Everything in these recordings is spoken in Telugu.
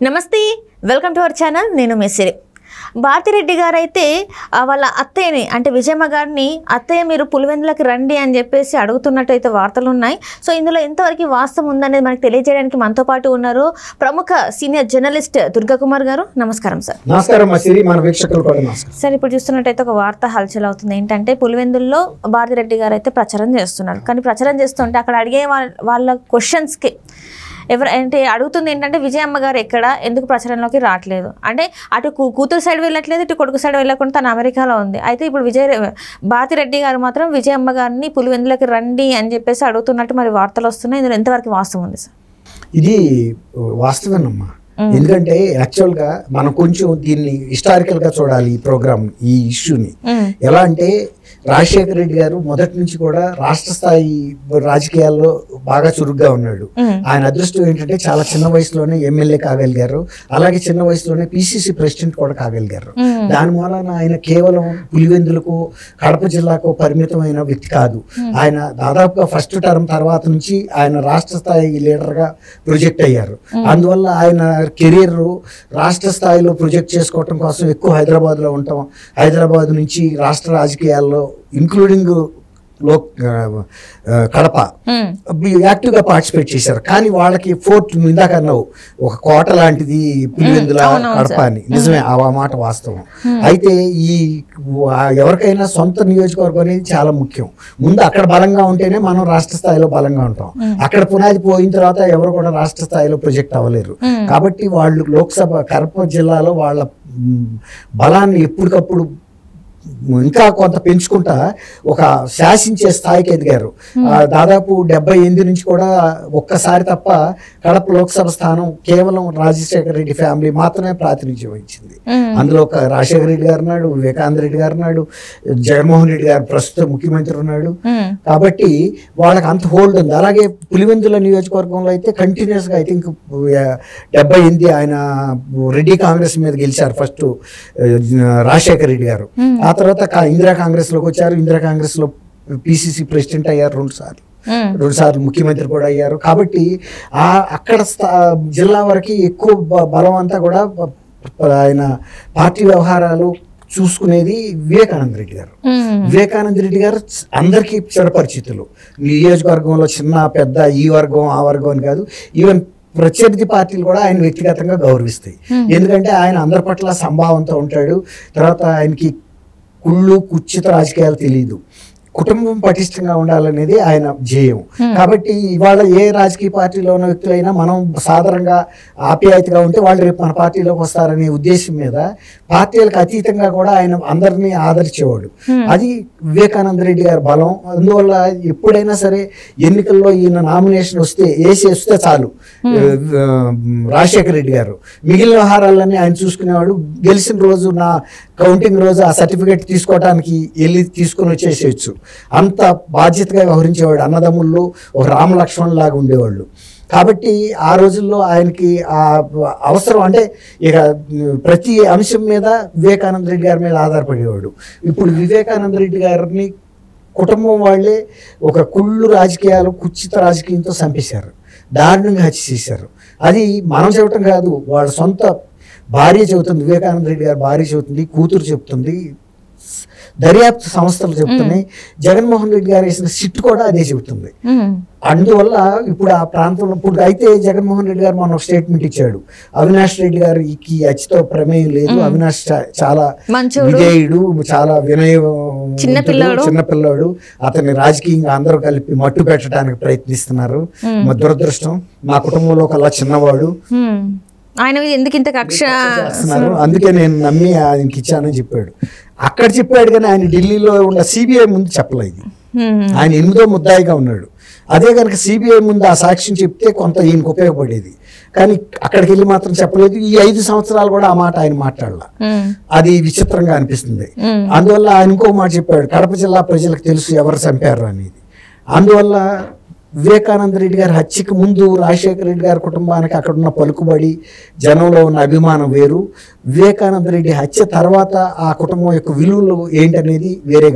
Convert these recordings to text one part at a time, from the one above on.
నమస్తే వెల్కమ్ టు అవర్ ఛానల్ నేను మెస్సిరి భారతిరెడ్డి గారు అయితే ఆ, వాళ్ళ అత్తయ్యని అంటే విజయమ్మ గారిని అత్తయ్య మీరు పులివెందులకు రండి అని చెప్పేసి అడుగుతున్నట్టు అయితే వార్తలు ఉన్నాయి సో ఇందులో ఎంతవరకు వాస్తవం ఉందనేది మనకు తెలియజేయడానికి మనతో పాటు ఉన్నారు ప్రముఖ సీనియర్ జర్నలిస్ట్ దుర్గా కుమార్ గారు నమస్కారం సార్ నమస్కారం మా సిరి మన వీక్షకులు కూడా నమస్కారం సార్ ఇప్పుడు చూస్తున్నట్టయితే ఒక వార్త హల్చల్ అవుతుంది ఏంటంటే పులివెందుల్లో భారతిరెడ్డి గారు అయితే ప్రచారం చేస్తున్నారు కానీ ప్రచారం చేస్తుంటే అక్కడ అడిగే వాళ్ళ వాళ్ళ క్వశ్చన్స్కి ఎవరు అంటే అడుగుతుంది ఏంటంటే విజయమ్మ గారు ఎక్కడ ఎందుకు ప్రచారంలోకి రావట్లేదు అంటే అటు కూ- కూతురు సైడ్ వెళ్ళట్లేదు ఇటు కొడుకు సైడ్ వెళ్ళకుండా తను అమెరికాలో ఉంది అయితే ఇప్పుడు విజయ భారతిరెడ్డి గారు మాత్రం విజయమ్మ గారిని పులివెందులకి రండి అని చెప్పేసి అడుగుతున్నట్టు మరి వార్తలు వస్తున్నాయి ఇందులో ఎంతవరకు వాస్తవం ఉంది సార్ ఇది వాస్తవేనమ్మా ఎందుకంటే యాక్చువల్ గా మనం కొంచెం దీన్ని హిస్టారికల్ గా చూడాలి ఈ ప్రోగ్రామ్ ఈ ఇష్యూని మ్మ్. ఎలా అంటే రాజశేఖర రెడ్డి గారు మొదటి నుంచి కూడా రాష్ట్ర స్థాయి రాజకీయాల్లో బాగా చురుగ్గా ఉన్నాడు మ్మ్. ఆయన అదృష్టం ఏంటంటే చాలా చిన్న వయసులోనే ఎమ్మెల్యే కాగలిగారు అలాగే చిన్న వయసులోనే పిసిసి ప్రెసిడెంట్ కూడా కాగలిగారు మ్మ్. దాని మూలన ఆయన కేవలం పులివెందులకు కడప జిల్లాకు పరిమితమైన వ్యక్తి కాదు ఆయన దాదాపుగా ఫస్ట్ టర్మ్ తర్వాత నుంచి ఆయన రాష్ట్ర స్థాయి లీడర్గా ప్రొజెక్ట్ అయ్యారు అందువల్ల ఆయన కెరీర్ రాష్ట్ర స్థాయిలో ప్రొజెక్ట్ చేసుకోవటం కోసం ఎక్కువ హైదరాబాద్లో ఉండటం హైదరాబాద్ నుంచి రాష్ట్ర రాజకీయాల్లో ఇంక్లూడింగ్ లో ఆ, ఆ, కడప మ్మ్. యాక్టివ్గా పార్టిసిపేట్ చేశారు కానీ వాళ్ళకి ఫోర్ట్ ఇందాక అన్నావు ఒక కోట లాంటిది పులివెందుల అవునవును కడప సార్. అని నిజమే ఆ మాట వాస్తవం అయితే ఈ వా- ఎవరికైనా సొంత నియోజకవర్గం అనేది చాలా ముఖ్యం ముందు అక్కడ బలంగా ఉంటేనే మనం రాష్ట్ర స్థాయిలో బలంగా ఉంటాం అక్కడ పునాది పోయిన తర్వాత ఎవరు కూడా రాష్ట్ర స్థాయిలో ప్రొజెక్ట్ అవ్వలేరు మ్మ్. కాబట్టి వాళ్ళు లోక్సభ కడప జిల్లాలో వాళ్ళ మ్, బలాన్ని ఎప్పటికప్పుడు ఇంకా కొంత పెంచుకుంటా ఒక శాసించే స్థాయికి ఎదిగారు ఆ, దాదాపు డెబ్బై ఎనిమిది నుంచి కూడా ఒక్కసారి తప్ప కడప లోక్సభ స్థానం కేవలం రాజశేఖర రెడ్డి ఫ్యామిలీ మాత్రమే ప్రాతినిధ్యం వహించింది మ్మ్. అందులో ఒక రాజశేఖర రెడ్డి గారు ఉన్నాడు వివేకానంద రెడ్డి గారు ఉన్నాడు జగన్మోహన్ రెడ్డి గారు ప్రస్తుత ముఖ్యమంత్రి ఉన్నాడు మ్మ్. కాబట్టి వాళ్ళకి అంత హోల్డ్ ఉంది అలాగే పులివెందుల నియోజకవర్గంలో అయితే కంటిన్యూస్ గా ఐ థింక్ డెబ్బై ఎనిమిది ఆయన రెడ్డి కాంగ్రెస్ మీద గెలిచారు ఫస్ట్ రాజశేఖర రెడ్డి గారు ఆ తర్వాత కా- ఇందిరా కాంగ్రెస్ లోకి వచ్చారు ఇందిరా కాంగ్రెస్ లో పిసిసి ప్రెసిడెంట్ అయ్యారు రెండు సార్లు మ్మ్. రెండు సార్లు ముఖ్యమంత్రి కూడా అయ్యారు కాబట్టి ఆ అక్కడ స్థా- జిల్లా వరకు ఎక్కువ బ- బలం అంతా కూడా ప- ప- ఆయన పార్టీ వ్యవహారాలు చూసుకునేది వివేకానంద రెడ్డి గారు మ్మ్. వివేకానంద రెడ్డి గారు చ- అందరికీ చిరపరిచితులు నియోజకవర్గంలో చిన్న పెద్ద ఈ వర్గం ఆ వర్గం అని కాదు ఈవెన్ ప్రత్యర్థి పార్టీలు కూడా ఆయన వ్యక్తిగతంగా గౌరవిస్తాయి ఎందుకంటే ఆయన అందరి పట్ల సంభావంతో ఉంటాడు తర్వాత ఆయనకి కుళ్ళు కుచ్చిత రాజకీయాలు తెలియదు కుటుంబం పటిష్టంగా ఉండాలనేది ఆయన ధ్యేయం కాబట్టి ఇవాళ ఏ రాజకీయ పార్టీలో ఉన్న వ్యక్తులైనా మనం సాధారణంగా ఆప్యాయతగా ఉంటే వాళ్ళు రేపు మన పార్టీలోకి వస్తారనే ఉద్దేశం మీద పార్టీలకు అతీతంగా కూడా ఆయన అందరినీ ఆదరించేవాడు అది వివేకానంద రెడ్డి గారి బలం అందువల్ల ఎప్పుడైనా సరే ఎన్నికల్లో ఈయన నామినేషన్ వస్తే వేసి వస్తే చాలు ఆ, రాజశేఖర రెడ్డి గారు మిగిలిన వ్యవహారాలన్నీ ఆయన చూసుకునేవాడు గెలిచిన రోజు నా కౌంటింగ్ రోజు ఆ సర్టిఫికేట్ తీసుకోవడానికి వెళ్ళి తీసుకుని వచ్చేసేయచ్చు అంత బాధ్యతగా వ్యవహరించేవాడు అన్నదమ్ముల్లో ఒక రామలక్ష్మణ్ లాగా ఉండేవాళ్ళు కాబట్టి ఆ రోజుల్లో ఆయనకి ఆ అవసరం అంటే ఇక ప్రతి అంశం మీద వివేకానంద రెడ్డి గారి మీద ఆధారపడేవాడు ఇప్పుడు వివేకానంద రెడ్డి గారిని కుటుంబం వాళ్ళే ఒక కుళ్ళు రాజకీయాలు కుచిత రాజకీయంతో చంపేశారు దారుణంగా హత్య చేశారు అది మనం చెప్పటం కాదు వాళ్ళ సొంత భార్య చెబుతుంది వివేకానంద రెడ్డి గారి భార్య చెబుతుంది కూతురు చెబుతుంది దర్యాప్తు సంస్థలు చెబుతున్నాయి జగన్మోహన్ రెడ్డి గారు వేసిన సిట్ కూడా అదే చెబుతుంది మ్మ్. అందువల్ల ఇప్పుడు ఆ ప్రాంతంలో ఇప్పుడు అయితే జగన్మోహన్ రెడ్డి గారు మొన్న ఒక స్టేట్మెంట్ ఇచ్చాడు అవినాష్ రెడ్డి గారికి అచ్చితో ప్రమేయం లేదు అవినాష్ చా- చాలా మంచోడు. విధేయుడు చాలా వినయ చిన్న పిల్లాడు. చిన్న పిల్లాడు అతన్ని రాజకీయంగా అందరూ కలిపి మట్టు పెట్టడానికి ప్రయత్నిస్తున్నారు మా దురదృష్టం మా కుటుంబంలో ఒక అలా చిన్నవాడు మ్మ్. ఆయన మీద ఎందుకు ఇంత కక్ష చేస్తున్నారు అందుకే నేను నమ్మి ఆయనకి ఇచ్చానని చెప్పాడు అక్కడ చెప్పాడు కానీ ఆయన ఢిల్లీలో ఉన్న సిబిఐ ముందు చెప్పలేదు మ్మ్. ఆయన ఎనిమిదో ముద్దాయిగా ఉన్నాడు అదే కనుక సిబిఐ ముందు ఆ సాక్ష్యం చెప్తే కొంత ఈయనకు ఉపయోగపడేది కానీ అక్కడికి వెళ్ళి మాత్రం చెప్పలేదు ఈ ఐదు సంవత్సరాలు కూడా ఆ మాట ఆయన మాట్లాడాల మ్మ్. అది విచిత్రంగా అనిపిస్తుంది మ్మ్. అందువల్ల ఆయన ఇంకో మాట చెప్పాడు కడప జిల్లా ప్రజలకు తెలుసు ఎవరు చంపారు అనేది అందువల్ల వివేకానంద రెడ్డి గారి హత్యకు ముందు రాజశేఖర రెడ్డి గారి కుటుంబానికి అక్కడ ఉన్న పలుకుబడి జనంలో ఉన్న అభిమానం వేరు వివేకానంద రెడ్డి హత్య తర్వాత ఆ కుటుంబం యొక్క విలువలు ఏంటనేది వేరేగా ఉన్నాయి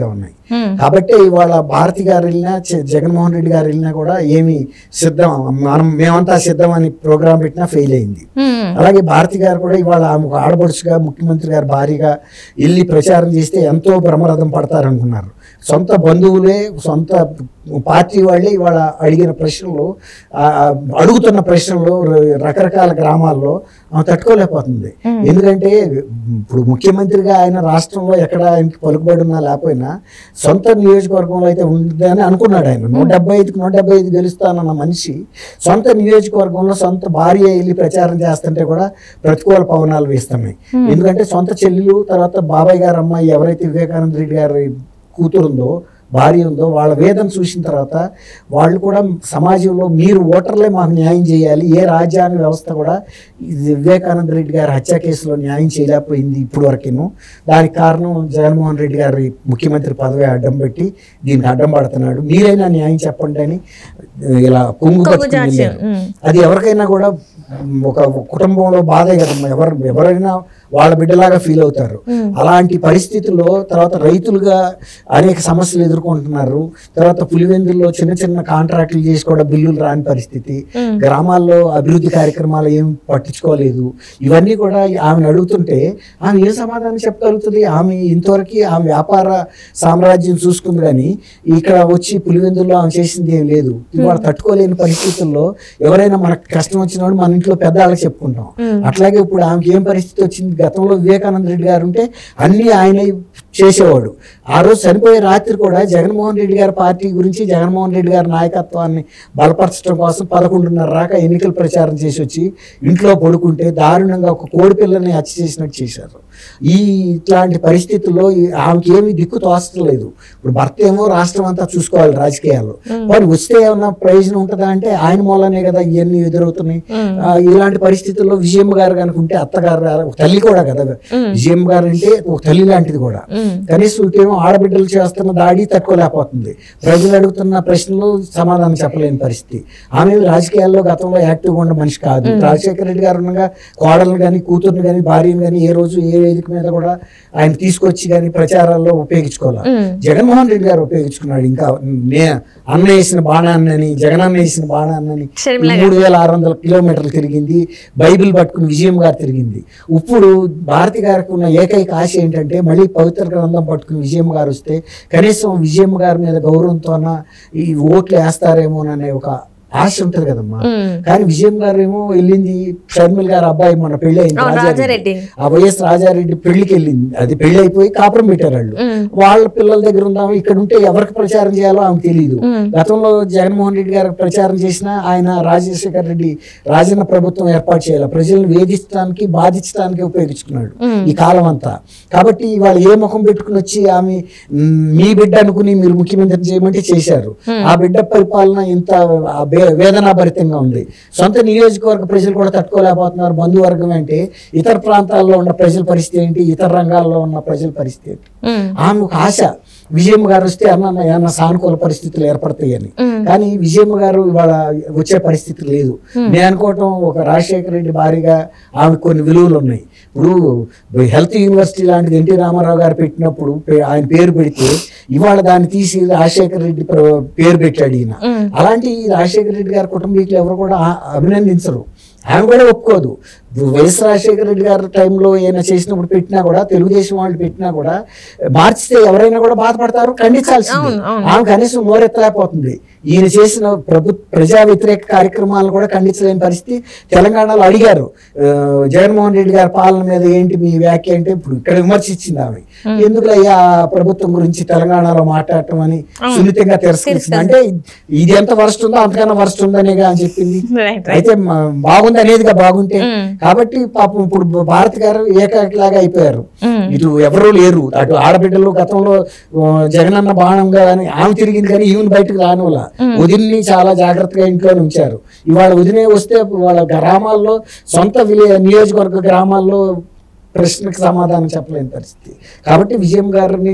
ఉమ్. కాబట్టి ఇవాళ భారతి గారు వెళ్ళినా జ- జగన్మోహన్ రెడ్డి గారు వెళ్ళినా కూడా ఏమి సిద్ధం మనం మేమంతా సిద్ధం అని ప్రోగ్రాం పెట్టినా ఫెయిల్ అయింది ఉమ్. అలాగే భారతి గారు కూడా ఇవాళ ఆమె ఒక ఆడపడుచుగా ముఖ్యమంత్రి గారు భారీగా వెళ్ళి ప్రచారం చేస్తే ఎంతో బ్రహ్మరథం పడతారనుకున్నారు సొంత బంధువులే సొంత పార్టీ వాళ్ళే ఇవాళ అడిగిన ప్రశ్నలు ఆ, అడుగుతున్న ప్రశ్నలు ర- రకరకాల గ్రామాల్లో ఆమె తట్టుకోలేకపోతుంది ఎందుకంటే ఇప్పుడు ముఖ్యమంత్రిగా ఆయన రాష్ట్రంలో ఎక్కడ ఆయనకి పలుకుబడి ఉన్నా లేకపోయినా సొంత నియోజకవర్గంలో అయితే ఉందని అనుకున్నాడు ఆయన నూట డెబ్బై ఐదుకి నూట డెబ్బై ఐదు గెలుస్తానన్న మనిషి సొంత నియోజకవర్గంలో సొంత భార్య వెళ్ళి ప్రచారం చేస్తుంటే కూడా ప్రతికూల పవనాలు వేస్తున్నాయి ఎందుకంటే సొంత చెల్లెలు తర్వాత బాబాయ్ గారు అమ్మాయి ఎవరైతే వివేకానంద రెడ్డి గారి కూతురుందో భార్య ఉందో వాళ్ళ వేదన చూసిన తర్వాత వాళ్ళు కూడా సమాజంలో మీరు ఓటర్లే మాకు న్యాయం చేయాలి ఏ రాజ్యాంగ వ్యవస్థ కూడా ఇది వివేకానంద రెడ్డి గారి హత్య కేసులో న్యాయం చేయలేకపోయింది ఇప్పుడు వరకేను దానికి కారణం జగన్మోహన్ రెడ్డి గారి ముఖ్యమంత్రి పదవి అడ్డం పెట్టి దీనికి అడ్డం పడుతున్నాడు మీరైనా న్యాయం చెప్పండి అని ఇలా కొంగు కొంగు పట్టుకుని జాచి, వెళ్ళారు. ఉమ్. అది ఎవరికైనా కూడా మ్, ఒక కుటుంబంలో బాధే కదమ్మా ఎవరు ఎవరైనా వాళ్ళ బిడ్డలాగా ఫీల్ అవుతారు అలాంటి పరిస్థితుల్లో తర్వాత రైతులుగా అనేక సమస్యలు ఎదుర్కొంటున్నారు తర్వాత పులివెందుల్లో చిన్న చిన్న కాంట్రాక్టులు చేసి కూడా బిల్లులు రాని పరిస్థితి గ్రామాల్లో అభివృద్ధి కార్యక్రమాలు ఏం పట్టించుకోలేదు ఇవన్నీ కూడా ఆమెను అడుగుతుంటే ఆమె ఏ సమాధానం చెప్పగలుగుతుంది ఆమె ఇంతవరకు ఆమె వ్యాపార సామ్రాజ్యం చూసుకుంది కానీ ఇక్కడ వచ్చి పులివెందుల్లో ఆమె చేసింది ఏం లేదు ఇవాళ తట్టుకోలేని పరిస్థితుల్లో ఎవరైనా మనకు కష్టం వచ్చినప్పుడు మన ఇంట్లో పెద్దవాళ్ళకి చెప్పుకుంటాం అట్లాగే ఇప్పుడు ఆమెకి ఏం పరిస్థితి వచ్చింది గతంలో వివేకానంద రెడ్డి గారు ఉంటే అన్ని ఆయన చేసేవాడు ఆ రోజు చనిపోయే రాత్రి కూడా జగన్మోహన్ రెడ్డి గారి పార్టీ గురించి జగన్మోహన్ రెడ్డి గారి నాయకత్వాన్ని బలపరచడం కోసం పదకొండున్నర రాక ఎన్నికల ప్రచారం చేసి వచ్చి ఇంట్లో పడుకుంటే దారుణంగా ఒక కోడి పిల్లని హత్య చేసినట్టు చేశారు ఈ ఇట్లాంటి పరిస్థితుల్లో ఈ- ఆమెకి ఏమీ దిక్కు తోస్తలేదు ఇప్పుడు భర్త ఏమో రాష్ట్రం అంతా చూసుకోవాలి రాజకీయాల్లో మరి వస్తే ఏమన్నా ప్రయోజనం ఉంటుందా అంటే ఆయన మూలనే కదా ఇవన్నీ ఎదురవుతున్నాయి ఆ, ఇలాంటి పరిస్థితుల్లో విజయమ్మ గారు కనుక ఉంటే అత్తగారు ఒక తల్లి కూడా కదా విజయమ్మ గారు అంటే ఒక తల్లి లాంటిది కూడా కనీసం ఇటేమో ఆడబిడ్డలు చేస్తున్న దాడి తట్టుకోలేకపోతుంది ప్రజలు అడుగుతున్న ప్రశ్నలు సమాధానం చెప్పలేని పరిస్థితి ఆమె రాజకీయాల్లో గతంలో యాక్టివ్గా ఉన్న మనిషి కాదు రాజశేఖర రెడ్డి గారు ఉండగా కోడలను కానీ కూతుర్ని కానీ భార్యను కానీ ఏ రోజు ఏ వేదిక మీద కూడా ఆయన తీసుకొచ్చి కానీ ప్రచారాల్లో ఉపయోగించుకోవాలి జగన్మోహన్ రెడ్డి గారు ఉపయోగించుకున్నాడు ఇంకా నే అన్న వేసిన బాణాన్నని జగన్ అన్న వేసిన బాణాన్నని షర్మిల మూడు వేల ఆరు వందల కిలోమీటర్లు తిరిగింది బైబిల్ పట్టుకుని విజయం గారు తిరిగింది ఇప్పుడు భారతి గారికి ఉన్న ఏకైక ఆశ ఏంటంటే మళ్ళీ పవిత్ర గ్రంథం పట్టుకుని విజయం గారు వస్తే కనీసం విజయం గారి మీద గౌరవంతోన ఈ ఓట్లు వేస్తారేమోననే ఒక ఆశ ఉంటుంది కదమ్మా కానీ విజయం గారు ఏమో వెళ్ళింది షర్మిల్ గారు అబ్బాయి మన పెళ్లి అయింది అవును, రాజారెడ్డి రాజారెడ్డి. ఆ వైఎస్ రాజారెడ్డి పెళ్లికి వెళ్ళింది అది పెళ్లి అయిపోయి కాపురం పెట్టారు వాళ్ళు వాళ్ళ పిల్లల దగ్గర ఉందాము ఇక్కడ ఉంటే ఎవరికి ప్రచారం చేయాలో ఆమెకు తెలియదు గతంలో జగన్మోహన్ రెడ్డి గారికి ప్రచారం చేసినా ఆయన రాజశేఖర రెడ్డి రాజన్న ప్రభుత్వం ఏర్పాటు చేయాలి ప్రజలను వేధించడానికి బాధించడానికి ఉపయోగించుకున్నాడు ఈ కాలం అంతా కాబట్టి వాళ్ళు ఏ ముఖం పెట్టుకుని వచ్చి ఆమె మ్, మీ బిడ్డ అనుకుని మీరు ముఖ్యమంత్రి చేయమంటే చేశారు ఆ బిడ్డ పరిపాలన ఇంత ఆ వే- వేదనాభరితంగా ఉంది సొంత నియోజకవర్గ ప్రజలు కూడా తట్టుకోలేకపోతున్నారు బంధువర్గం అంటే ఇతర ప్రాంతాల్లో ఉన్న ప్రజల పరిస్థితి ఏంటి ఇతర రంగాల్లో ఉన్న ప్రజల పరిస్థితి ఏంటి ఆమె ఒక ఆశ విజయమ్మ గారు వస్తే అన్న ఏమన్నా సానుకూల పరిస్థితులు ఏర్పడతాయని కానీ విజయమ్మ గారు ఇవాళ వచ్చే పరిస్థితి లేదు నేను అనుకోవటం ఒక రాజశేఖర రెడ్డి భారీగా ఆమె కొన్ని విలువలు ఉన్నాయి ఇప్పుడు హెల్త్ యూనివర్సిటీ లాంటిది ఎన్టీ రామారావు గారు పెట్టినప్పుడు పే- ఆయన పేరు పెడితే ఇవాళ దాన్ని తీసి రాజశేఖర రెడ్డి ప్ర- పేరు పెట్టాడు ఈయన అలాంటి రాజశేఖర రెడ్డి గారి కుటుంబీకులు ఎవరు కూడా ఆ- అభినందించరు ఆమె కూడా ఒప్పుకోదు ఇప్పుడు వైఎస్ రాజశేఖర రెడ్డి గారి టైంలో ఏమైనా చేసినప్పుడు పెట్టినా కూడా తెలుగుదేశం వాళ్ళు పెట్టినా కూడా మార్చితే ఎవరైనా కూడా బాధపడతారు ఖండించాల్సింది అవును, అవును. ఆమె కనీసం నోరెత్తలేకపోతుంది ఈయన చేసిన ప్రభు ప్రజా వ్యతిరేక కార్యక్రమాలను కూడా ఖండించలేని పరిస్థితి తెలంగాణలో అడిగారు ఆ, జగన్మోహన్ రెడ్డి గారి పాలన మీద ఏంటి మీ వ్యాఖ్య అంటే ఇప్పుడు ఇక్కడ విమర్శించింది ఆమె ఎందుకు అయ్యా ప్రభుత్వం గురించి తెలంగాణలో మాట్లాడటం అని సున్నితంగా తిరస్కరించింది అంటే ఇది ఎంత వరస్ట్ ఉందో అంతకన్నా వరస్ట్ ఉందనేగా అని చెప్పింది రైట్ అయితే మ- బాగుంది అనేదిగా బాగుంటే కాబట్టి పాపం ఇప్పుడు భారత్ గారు ఏకాకిలాగా అయిపోయారు ఇటు ఎవరూ లేరు అటు ఆడబిడ్డలు గతంలో ఆ, జగనన్న బాణంగా అని ఆమె తిరిగింది కానీ ఈమెను బయటకు రానివ్వాల వదిన్ని చాలా జాగ్రత్తగా ఇంట్లో ఉంచారు ఇవాళ వదినే వస్తే వాళ్ళ గ్రామాల్లో సొంత విలే నియోజకవర్గ గ్రామాల్లో ప్రశ్నకు సమాధానం చెప్పలేని పరిస్థితి కాబట్టి విజయం గారిని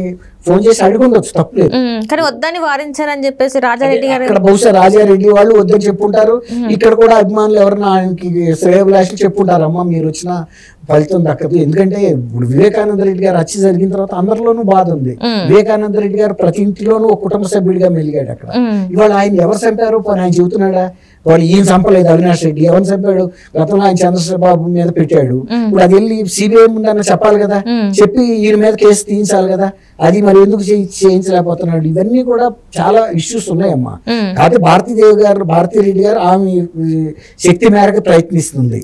ఫోన్ చేసి అడిగి ఉండొచ్చు తప్పులేదు ఉమ్, కానీ వద్దని వారించారని చెప్పేసి రాజారెడ్డి గారు అక్కడ బహుశా రాజారెడ్డి వాళ్ళు వద్దని చెప్పుంటారు ఇక్కడ కూడా అభిమానులు ఎవరన్నా ఆయనకి శ్రేయభిలాషులు చెప్పుంటారు అమ్మ మీరు వచ్చిన ఫలితం దక్కదు ఎందుకంటే ఇప్పుడు వివేకానంద రెడ్డి గారు హత్య జరిగిన తర్వాత అందరిలోనూ బాధ ఉంది మ్మ్. వివేకానంద రెడ్డి గారు ప్రతి ఇంటిలోనూ ఒక కుటుంబ సభ్యుడిగా మెలిగాడు అక్కడ ఉమ్, ఇవాళ ఆయన ఎవరు చంపారు పోనీ ఆయన చెబుతున్నాడా వాడు ఈయన చంపలేదు అవినాష్ రెడ్డి ఎవరు చంపాడు గతంలో ఆయన చంద్రబాబు మీద పెట్టాడు ఇప్పుడు అది వెళ్ళి సిబిఐ ముందన్న చెప్పాలి కదా మ్మ్. చెప్పి ఈయన మీద కేసు తీయించాలి కదా అది మరి ఎందుకు చేయి- చేయించలేకపోతున్నాడు ఇవన్నీ కూడా చాలా ఇష్యూస్ ఉన్నాయమ్మా ఉమ్, కాకపోతే భారతీదేవి గారు భారతీ రెడ్డి గారు ఆమె ఈ శక్తి మేరకు ప్రయత్నిస్తుంది